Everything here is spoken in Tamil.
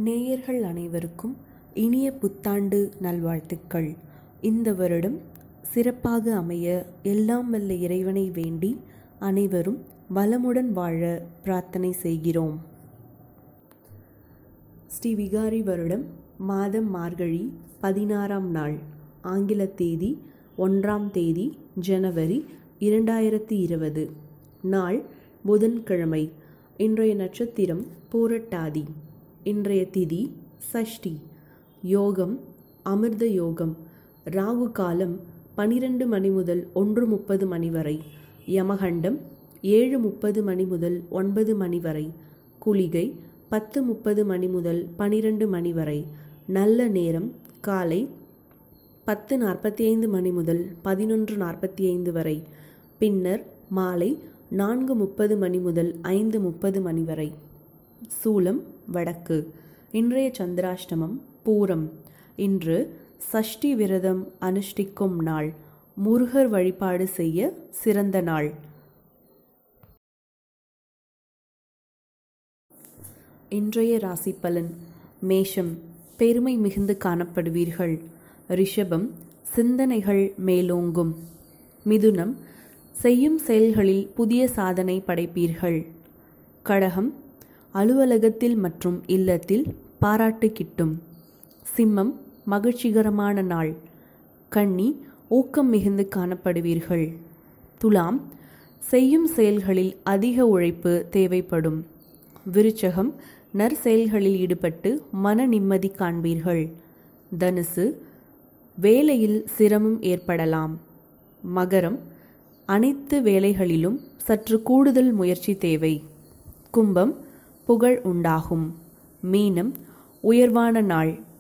நேயர்கள் அனைவருக்கும் இனிய புத்தாண்டு நல்வாழ்த்துக்கள் இந்த வருடம் சிறப்பாக அமைய எல்லாம் வல்ல இறைவனை வேண்டி அனைவரும் வளமுடன் வாழ பிரார்த்தனை செய்கிறோம் ஸ்ரீ விகாரி வருடம் மாதம் மார்கழி பதினாறாம் நாள் ஆங்கில தேதி ஒன்றாம் தேதி ஜனவரி இரண்டாயிரத்தி இருபது நாள் புதன்கிழமை இன்றைய நட்சத்திரம் பூரட்டாதி இன்றைய திதி சஷ்டி யோகம் அமிர்த யோகம் ராகு காலம் பனிரெண்டு மணி முதல் ஒன்று முப்பது மணி வரை யமகண்டம் ஏழு முப்பது மணி முதல் ஒன்பது மணி வரை குளிகை பத்து முப்பது மணி முதல் பனிரெண்டு மணி வரை நல்ல நேரம் காலை பத்து நாற்பத்தி ஐந்து மணி முதல் பதினொன்று நாற்பத்தி ஐந்து வரை பின்னர் மாலை நான்கு முப்பது மணி முதல் ஐந்து முப்பது மணி வரை சூலம் வடக்கு இன்றைய சந்திராஷ்டமம் பூரம் இன்று சஷ்டி விரதம் அனுஷ்டிக்கும் நாள் முருகர் வழிபாடு செய்ய சிறந்த நாள் இன்றைய ராசி பலன் மேஷம் பெருமை மிகுந்து காணப்படுவீர்கள் ரிஷபம் சிந்தனைகள் மேலோங்கும் மிதுனம் செய்யும் செயல்களில் புதிய சாதனை படைப்பீர்கள் கடகம் அலுவலகத்தில் மற்றும் இல்லத்தில் பாராட்டு கிட்டும் சிம்மம் மகிழ்ச்சிகரமான நாள் கன்னி ஊக்கம் மிகுந்து காணப்படுவீர்கள் துலாம் செய்யும் செயல்களில் அதிக உழைப்பு தேவைப்படும் விருச்சகம் நற்செயல்களில் ஈடுபட்டு மன நிம்மதி காண்பீர்கள் தனுசு வேலையில் சிரமம் ஏற்படலாம் மகரம் அனைத்து வேலைகளிலும் சற்று கூடுதல் முயற்சி தேவை கும்பம் புகழ் உண்டாகும் மீனம் உயர்வான நாள்